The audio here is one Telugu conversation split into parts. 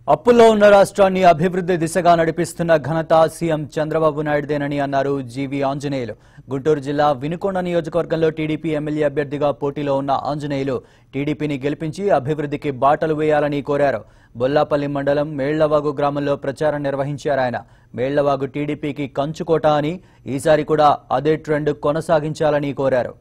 అప్పుల్లో ఉన్న రాష్ట్రాన్ని అభివృద్ధి దిశగా నడిపిస్తున్న ఘనత సీఎం చంద్రబాబు నాయుడుదేనని అన్నారు జీవి ఆంజనేయులు గుంటూరు జిల్లా వినుకొండ నియోజకవర్గంలో టీడీపీ ఎమ్మెల్యే అభ్యర్థిగా పోటీలో ఉన్న ఆంజనేయులు టీడీపీని గెలిపించి అభివృద్ధికి బాటలు వేయాలని కోరారు బొల్లాపల్లి మండలం మేళ్లవాగు గ్రామంలో ప్రచారం నిర్వహించారు ఆయన మేళ్లవాగు టీడీపీకి కంచుకోట అని ఈసారి కూడా అదే ట్రెండ్ కొనసాగించాలని కోరారు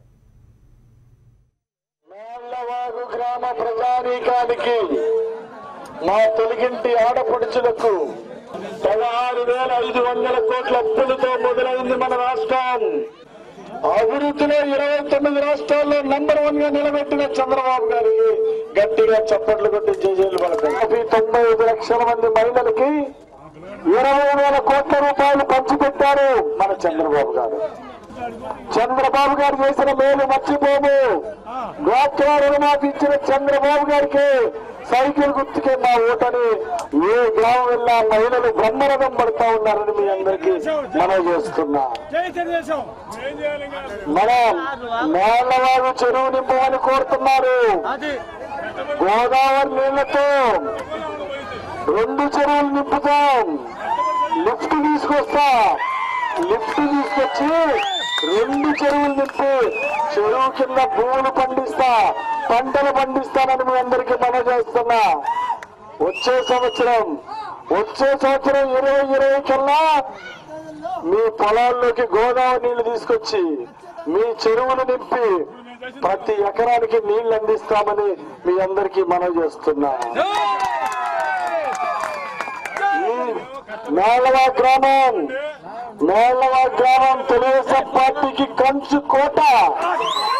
మేళ్లవాగు గ్రామ ప్రజానీకానికి మా తొలగింటి ఆడపడుచులకు పదహారు వేల ఐదు వందల కోట్ల అప్పులతో మొదలైంది మన రాష్ట్రం అభివృద్ధిలో ఇరవై తొమ్మిది రాష్ట్రాల్లో నంబర్ వన్ గా నిలబెట్టిన చంద్రబాబు గారికి గట్టిగా చప్పట్లు కొట్టి జేజేలు పడతాయి తొంభై ఐదు లక్షల మంది మహిళలకి ఇరవై వేల కోట్ల రూపాయలు పంచిపెట్టారు మన చంద్రబాబు గారు చంద్రబాబు గారు చేసిన మేలు మర్చిపోము డ్వాక్రా రుణమాఫీ ఇచ్చిన చంద్రబాబు గారికి సైకిల్ గుర్తుకే మా ఓటని ఏ గ్రామం వెళ్ళా మహిళలు బ్రహ్మరథం పడతా ఉన్నారని మీ అందరికీ మనం చేస్తున్నా జై తెలుగుదేశం ఏం చేయాలి ఇంకా? మనం మేళ్లవారు చెరువు నింపమని కోరుతున్నారు గోదావరి నీళ్లతో రెండు చెరువులు నింపుతాం లిఫ్ట్ తీసుకొస్తా లిఫ్ట్ తీసుకొచ్చి రెండు చెరువులు నింపి చెరువు కింద భూములు పండిస్తా పంటలు పండిస్తానని మీ అందరికీ మనం చేస్తున్నా వచ్చే సంవత్సరం వచ్చే సంవత్సరం ఇరవై ఇరవై కల్లా మీ పొలాల్లోకి గోదావరి నీళ్లు తీసుకొచ్చి మీ చెరువులు నింపి ప్రతి ఎకరానికి నీళ్లు అందిస్తామని మీ అందరికీ మనం చేస్తున్నా ఈ మేళవా గ్రామం మేళవా గ్రామం తెలుగుదేశం పార్టీకి కంచు కోట